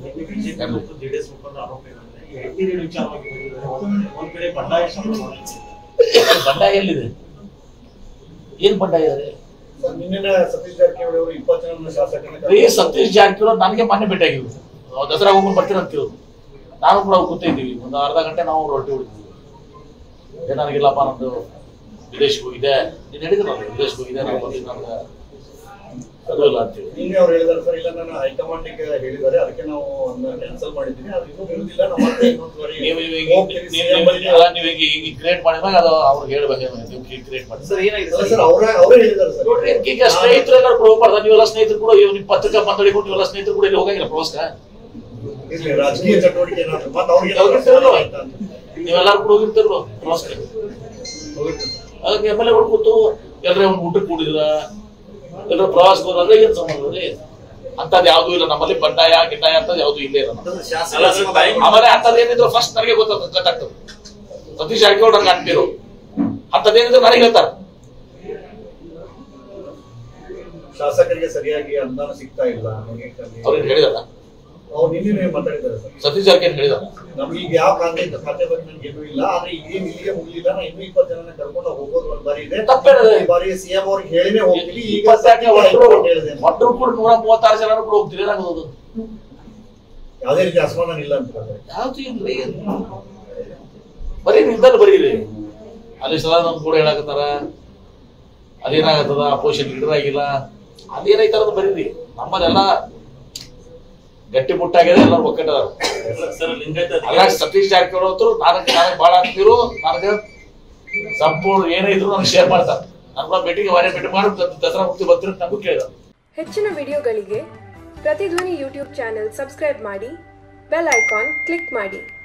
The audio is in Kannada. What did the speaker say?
ಬಿಜೆಪಿ ಮತ್ತು ಜೆಡಿಎಸ್ ಮುಖಂಡರ ಆರೋಪ ಏನಂದ್ರೆ ಈ ಹೆಂಡತಿ ರೇಟ್ ವಿಚಾರವಾಗಿ ಬಂದಿದ್ದಾರೆ ಒಂದ್- ಒಂದ್ ಕಡೆ ಬಂಡಾಯ ಶಬ್ದ ಮಾಡಿದ್ದಾರೆ. ಬಂಡಾಯ ಎಲ್ಲಿದೆ ಏನ್ ಬಂಡಾಯ ಇದೆ ಸರ್, ನಿನ್ನೆ ಸತೀಶ್ ಜಾರಕಿಹೊಳಿ ಅವರು ಇಪ್ಪತ್ತು ಜನ ಶಾಸಕರನ್ನ ಈ ಸತೀಶ್ ಜಾರಕಿಹೊಳಿ ನನಗೆ ಮೊನ್ನೆ ಭೇಟಿಯಾಗಿದ್ರು ಅವ್ರು ದಸರಾ ಹೋಗ್ಕೊಂಡು ಬರ್ತೀನಿ ಅಂತಿದ್ರು ನಾನು ಕೂಡ ಅವ್ರು ಕೂತಿದ್ದೀವಿ ಒಂದು ಅರ್ಧ ಗಂಟೆ ನಾವು ರೊಟ್ಟಿ ಹೊಡಿದ್ವಿ ಏ ನನಗಿಲ್ಲಪ್ಪ ನಂದು ವಿದೇಶಕ್ಕೆ ಹೋಗಿದೆ ನೀನು ಹೇಳಿದ್ರು ವಿದೇಶಕ್ಕೆ ಹೋಗಿದೆ ನಾನು ಬಂದಿದ್ದು ನನಗೆ ಅದು ಇಲ್ಲ ಅಂತೇಳಿ ನಿನ್ನೆ ಅವ್ರು ಹೇಳಿದಾರೆ ಸರ್ ಇಲ್ಲ ನಾನು ಹೈಕಮಾಂಡ್ ಗೆ ಹೇಳಿದ್ದಾರೆ ಅದಕ್ಕೆ ನಾವು ಕ್ಯಾನ್ಸಲ್ ಮಾಡಿದ್ದೀನಿ ಅದು ಇನ್ನೂ ಇರುವುದಿಲ್ಲ ನಾವು ಮತ್ತೆ ಇನ್ನೊಂದು ಬಾರಿ ನೀವು ಈಗ ಹೋಗ್ತೀವಿ, CM ಬಳಿಗೆ. ಅಲ್ಲ ನೀವು ಈಗ ಈಗ ಕ್ರಿಯೇಟ್ ಮಾಡಿದಾಗ ಅದು ಅವ್ರಿಗೆ ಹೇಳ್ಬೇಕು ನೀವು ಕ್ರಿಯೇಟ್ ಮಾಡಿ ಸರ್ ಏನಾಗಿದೆ ಅಲ್ಲ ಸರ್ ಸರ್ ಅವರೇ ಅವರೇ ಹೇಳಿದ್ದಾರೆ ಸರ್ ನೋಡ್ರಿ ಈಗ ಸ್ನೇಹಿತರು ಎಲ್ಲರೂ ಕೂಡ ಹೋಗ್ಬಾರ್ದ ನೀವೆಲ್ಲ ಸ್ನೇಹಿತರು ಕೂಡ ಇವ್ ನಿಮ್ಮ ಪತ್ರಿಕಾ ಮಂಡಳಿಗಳು ನೀವೆಲ್ಲ ಸ್ನೇಹಿತರು ಕೂಡ ಇಲ್ಲಿ ಹೋಗಂಗಿಲ್ಲ ಪ್ರವಾಸಕ್ಕೆ ಇರ್ಲಿ ರಾಜಕೀಯ ಚಟುವಟಿಕೆ ಏನಾದ್ರು ಮತ್ತೆ ಅವ್ರಿಗೆ ಅವ್ರಿಗೆ ಏನಾದ್ರು ತಿಳಿದು. ಆಯ್ತಾ ಅಂತ. ನೀವೆಲ್ಲರೂ ಕೂಡ ಹೋಗಿರ್ತಿರೋ ಪ್ರವಾಸಕ್ಕೆ ಹೋಗಿರ್ತಾರೆ. ಅದಕ್ಕೆ ಎಮ್ ಎಲ್ ಎ ಕೂತು ಎಲ್ಲರೇ ಒಂದು ಊಟಕ್ಕೆ ಕೂಡಿದ್ರ ಎಲ್ಲರೂ ಪ್ರವಾಸಕ್ಕೆ ಹೋದ್ರೆ ಏನ್ ಸಂಬಂಧ ರೀ ಅಂತದ್ ಯಾವ್ದು ಇಲ್ಲ ನಮ್ಮಲ್ಲಿ ಬಂಡಾಯ ಗಿಡ್ಡಾಯ ಅಂತದ್ ಯಾವ್ದು ಇಲ್ಲೇ ಇಲ್ಲ ನಮ್ಮಲ್ಲಿ. ಅಲ್ಲ ಶಾಸಕ ಅಲ್ಲ, time- ಆಮೇಲೆ ಅಂತದ್ ಏನಿದ್ರು ಫಸ್ಟ್ ನನಗೆ ಗೊತ್ತಾಗ್ತದೆ ಗೊತ್ತಾಗ್ತದೆ ಸತೀಶ್ ಜಾರಕಿಹೊಳಿ ನನಗೆ ಅಂಟಿರು ಅಂತದೇನಿದ್ರು ನನಗೆ ಹೇಳ್ತಾರೆ ಶಾಸಕರಿಗೆ ಸರಿಯಾಗಿ ಅನುದಾನ ಸಿಗ್ತಾ ಇಲ್ಲ ಅವ್ರಿಗೆ ಹೇಳಿದಾರ ಅವ್ರು ನಿನ್ನೆ ಮಾತಾಡಿದ್ದಾರೆ ಸರ್ ಸತೀಶ್ ಜಾರಕಿಹೊಳಿ ಹೇಳಿದಾರ ನಮ್ಗೆ ಈಗ ಯಾವ ಖಾತೆ ಖಾತೆ ಬಗ್ಗೆ ನನ್ಗೆ ಏನೂ ಇಲ್ಲ ಆದ್ರೆ ಈಗೇನ್ ಇಲ್ಲಿಗೆ ಮುಗಿಲಿಲ್ಲ ನಾ ಇನ್ನೂ ಇಪ್ಪತ್ತು ಜನ ಕರ್ಕೊಂಡು ಹೋಗೋದು ಒಂದ್ ಬಾರಿ ಇದೆ ತಪ್ಪೇನಿದೆ? ಈ ಬಾರಿ ಸಿಎಂ ಅವ್ರಿಗೆ ಹೇಳಿನೇ ಹೋಗ್ತೀವಿ ಈಗ ಇಪ್ಪತ್ತಾಕೆ ಸದ್ಯಕ್ಕೆ ಒಟ್ಟು ಹೈಕೋರ್ಟ್ ಹೇಳಿದೆ ಒಟ್ಟು ಕೂಡ ನೂರ ಮೂವತ್ತಾರು ಜನ ಕೂಡ ಹೋಗ್ತೀರಿ ಏನಾಗೋದು ಯಾವುದೇ ರೀತಿ ಅಸಮಾಧಾನ ಇಲ್ಲ ಅಂತ ಹೇಳ್ತಾರೆ. ಯಾವ್ದು ಇಲ್ರಿ ಬರೀ ನಿರ್ಧಾರ ಬರೀರಿ ಅಲ್ಲಿ ಸಲ ನಮ್ ಕೂಡ ಹೇಳಕತ್ತಾರ ಅದೇನಾಗತ್ತದ ಅಪೋಸಿಷನ್ ಲೀಡರ್ ಆಗಿಲ್ಲ ಅದೇನೈತಾರ ಅದು ಬರೀರಿ ನಮ್ಮಲ್ಲೆಲ್ಲ ಗಟ್ಟಿ ಮುಟ್ಟಾಗಿದೆ ಎಲ್ಲರೂ ಒಕ್ಕಟ್ಟದಾರ ಸರ್ ಲಿಂಗಾಯತ ಅಲ್ಲ ಸತೀಶ್ ಜಾರಕಿಹೊಳಿ ಅಂತೂ ನನಗೆ ನನಗೆ ಭಾಳ ಅಂತಿರು ನನಗೆ ಸಂಪೂರ್ಣ ಏನೇ ಇದ್ರು ನನಗೆ ಶೇರ್ ಮಾಡ್ತಾರೆ ನನ್ನ ಕೂಡ ಭೇಟಿಗೆ ವಾರ ಭೇಟಿ ಮಾಡಿ ದಸರಾ ಮುಕ್ತಿ ಬರ್ತೀರಿ ಅಂತ ನನಗೂ ಕೇಳಿದ ಹೆಚ್ಚಿನ ವಿಡಿಯೋಗಳಿಗೆ ಪ್ರತಿಧ್ವನಿ ಯೂಟ್ಯೂಬ್ ಚಾನೆಲ್ ಸಬ್ಸ್ಕ್ರೈಬ್ ಮಾಡಿ ಬೆಲ್ ಐಕಾನ್ ಕ್ಲಿಕ್ ಮಾಡಿ